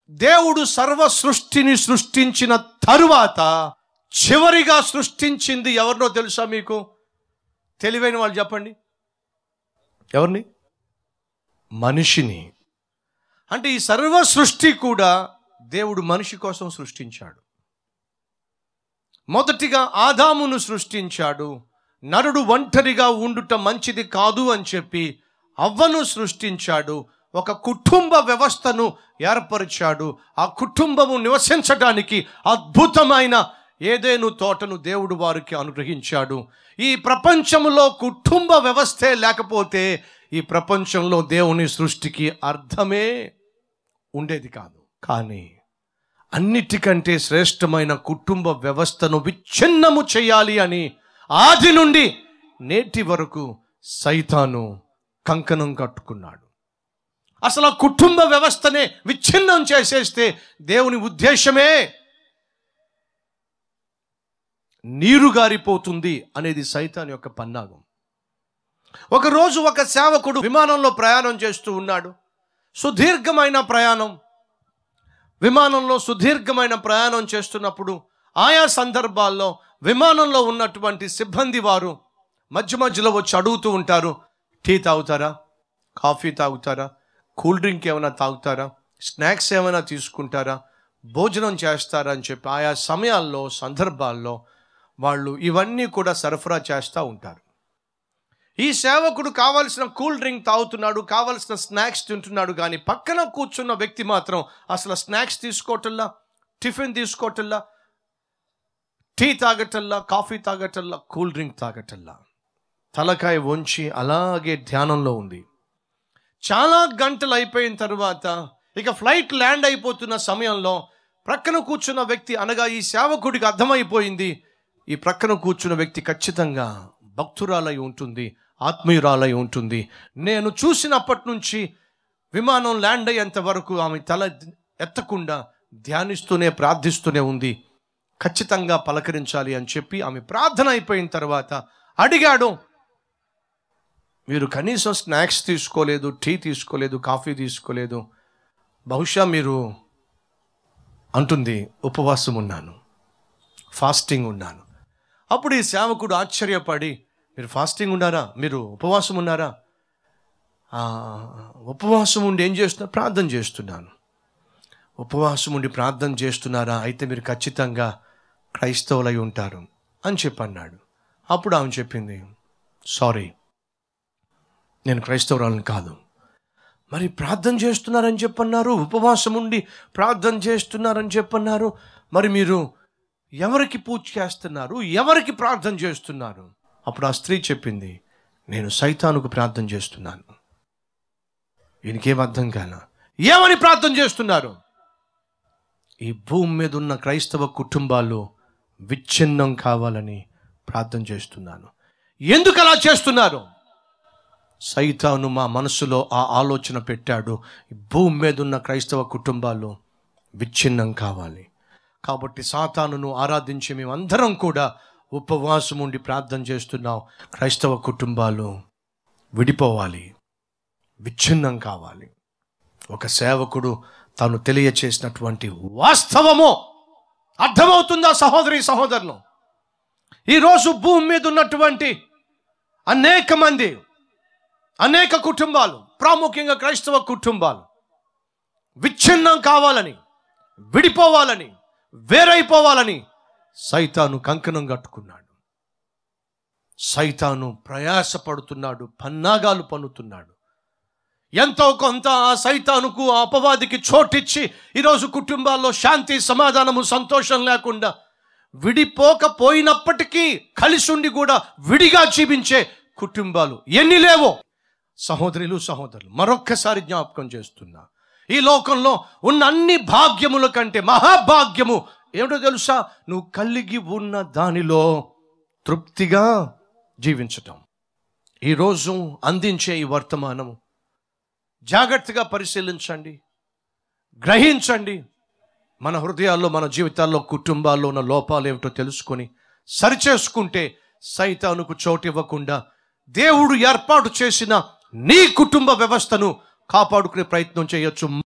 దేవుడు సర్వ సృష్టిని సృష్టించిన తరువాత చివరిగా సృష్టించింది ఎవరినో తెలుసా మీకు తెలివైన వాళ్ళు చెప్పండి ఎవరిని మనిషిని అంటే ఈ సర్వ సృష్టి కూడా దేవుడు మనిషి కోసం సృష్టించాడు మొదటిగా ఆదామును సృష్టించాడు నరుడు ఒంటరిగా ఉండుట మంచిది కాదు అని చెప్పి అవ్వను సృష్టించాడు ఒక కుటుంబ వ్యవస్థను ఏర్పరిచాడు ఆ కుటుంబము నివసించడానికి అద్భుతమైన ఏదేను తోటను దేవుడు వారికి అనుగ్రహించాడు ఈ ప్రపంచంలో కుటుంబ వ్యవస్థే లేకపోతే ఈ ప్రపంచంలో దేవుని సృష్టికి అర్థమే ఉండేది కాదు కానీ అన్నిటికంటే శ్రేష్టమైన కుటుంబ వ్యవస్థను విచ్ఛిన్నము చేయాలి అని ఆది నుండి నేటి వరకు సైతాను కంకణం కట్టుకున్నాడు అసలు ఆ కుటుంబ వ్యవస్థనే విచ్ఛిన్నం చేసేస్తే దేవుని ఉద్దేశమే నీరు గారిపోతుంది అనేది సైతాన్ యొక్క పన్నాగం ఒకరోజు ఒక సేవకుడు విమానంలో ప్రయాణం చేస్తూ ఉన్నాడు సుదీర్ఘమైన ప్రయాణం విమానంలో సుదీర్ఘమైన ప్రయాణం చేస్తున్నప్పుడు ఆయా సందర్భాల్లో విమానంలో ఉన్నటువంటి సిబ్బంది వారు మధ్య మధ్యలో వచ్చి అడుగుతూ ఉంటారు టీ తాగుతారా కాఫీ తాగుతారా కూల్ డ్రింక్ ఏమైనా తాగుతారా స్నాక్స్ ఏమైనా తీసుకుంటారా భోజనం చేస్తారా అని చెప్పి ఆయా సమయాల్లో సందర్భాల్లో వాళ్ళు ఇవన్నీ కూడా సరఫరా చేస్తూ ఉంటారు ఈ సేవకుడు కావలసిన కూల్ డ్రింక్ తాగుతున్నాడు కావలసిన స్నాక్స్ తింటున్నాడు కానీ పక్కన కూర్చున్న వ్యక్తి మాత్రం అసలు స్నాక్స్ తీసుకోవటల్లా టిఫిన్ తీసుకోవటల్లా టీ తాగటల్లా కాఫీ తాగటల్లా కూల్ డ్రింక్ తాగటల్లా తలకాయ వంచి అలాగే ధ్యానంలో ఉంది చాలా గంటలు అయిపోయిన తర్వాత ఇక ఫ్లైట్ ల్యాండ్ అయిపోతున్న సమయంలో ప్రక్కన కూర్చున్న వ్యక్తి అనగా ఈ సేవకుడికి అర్థమైపోయింది ఈ ప్రక్కన కూర్చున్న వ్యక్తి ఖచ్చితంగా భక్తురాలై ఉంటుంది ఆత్మీయురాలై ఉంటుంది నేను చూసినప్పటి నుంచి విమానం ల్యాండ్ అయ్యేంత వరకు ఆమె తల ఎత్తకుండా ధ్యానిస్తూనే ప్రార్థిస్తూనే ఉంది ఖచ్చితంగా పలకరించాలి అని చెప్పి ఆమె ప్రార్థన అయిపోయిన తర్వాత అడిగాడు మీరు కనీసం స్నాక్స్ తీసుకోలేదు టీ తీసుకోలేదు కాఫీ తీసుకోలేదు బహుశా మీరు అంటుంది ఉపవాసం ఉన్నాను ఫాస్టింగ్ ఉన్నాను అప్పుడు ఈ సేవకుడు ఆశ్చర్యపడి మీరు ఫాస్టింగ్ ఉన్నారా మీరు ఉపవాసం ఉన్నారా "ఆ, ఉపవాసం ఉండి ఏం చేస్తున్నా ప్రార్థన చేస్తున్నాను ఉపవాసం ఉండి ప్రార్థన చేస్తున్నారా అయితే మీరు ఖచ్చితంగా క్రైస్తవులై ఉంటారు అని చెప్పి అన్నాడు అప్పుడు ఆమె చెప్పింది సారీ నేను క్రైస్తవురాలను కాదు మరి ప్రార్థన చేస్తున్నారని చెప్పన్నారు ఉపవాసం ఉండి ప్రార్థన చేస్తున్నారని చెప్పన్నారు మరి మీరు ఎవరికి పూజ చేస్తున్నారు ఎవరికి ప్రార్థన చేస్తున్నారు అప్పుడు ఆ స్త్రీ చెప్పింది నేను సైతానుకు ప్రార్థన చేస్తున్నాను ఈయనకేం అర్థం కాల ఏమని ప్రార్థన చేస్తున్నారు ఈ భూమి మీద ఉన్న క్రైస్తవ కుటుంబాలు విచ్ఛిన్నం కావాలని ప్రార్థన చేస్తున్నాను ఎందుకు అలా చేస్తున్నారు సైతాను మా మనసులో ఆ ఆలోచన పెట్టాడు ఈ భూమి మీద ఉన్న క్రైస్తవ కుటుంబాలు విచ్ఛిన్నం కావాలి కాబట్టి సాతానును ఆరాధించి మేమందరం కూడా ఉపవాసం ఉండి ప్రార్థన చేస్తున్నాం క్రైస్తవ కుటుంబాలు విడిపోవాలి విచ్ఛిన్నం కావాలి ఒక సేవకుడు తాను తెలియచేసినటువంటి వాస్తవము అర్థమవుతుందా సహోదరి సహోదరులు ఈరోజు భూమి మీద ఉన్నటువంటి అనేక మంది అనేక కుటుంబాలు ప్రాముఖ్యంగా క్రైస్తవ కుటుంబాలు విచ్ఛిన్నం కావాలని విడిపోవాలని వేరైపోవాలని సైతాను కంకణం కట్టుకున్నాడు సైతాను ప్రయాసపడుతున్నాడు పన్నాగాలు పన్నుతున్నాడు ఎంతో కొంత ఆ సైతానుకు ఆ అపవాదికి చోటిచ్చి ఈరోజు కుటుంబాల్లో శాంతి సమాధానము సంతోషం లేకుండా విడిపోకపోయినప్పటికీ కలిసి ఉండి కూడా విడిగా జీవించే కుటుంబాలు ఎన్ని లేవో సహోదరులు సహోదరులు మరొక్కసారి జ్ఞాపకం చేస్తున్నా ఈ లోకంలో ఉన్న అన్ని భాగ్యముల కంటే మహాభాగ్యము ఏమిటో తెలుసా నువ్వు కలిగి ఉన్న దానిలో తృప్తిగా జీవించటం ఈరోజు అందించే ఈ వర్తమానము జాగ్రత్తగా పరిశీలించండి గ్రహించండి మన హృదయాల్లో మన జీవితాల్లో కుటుంబాల్లో ఉన్న లోపాలు ఏమిటో తెలుసుకొని సరిచేసుకుంటే సైతానుకు చోటు ఇవ్వకుండా దేవుడు ఏర్పాటు చేసిన నీ కుటుంబ వ్యవస్థను కాపాడుకునే ప్రయత్నం చేయొచ్చు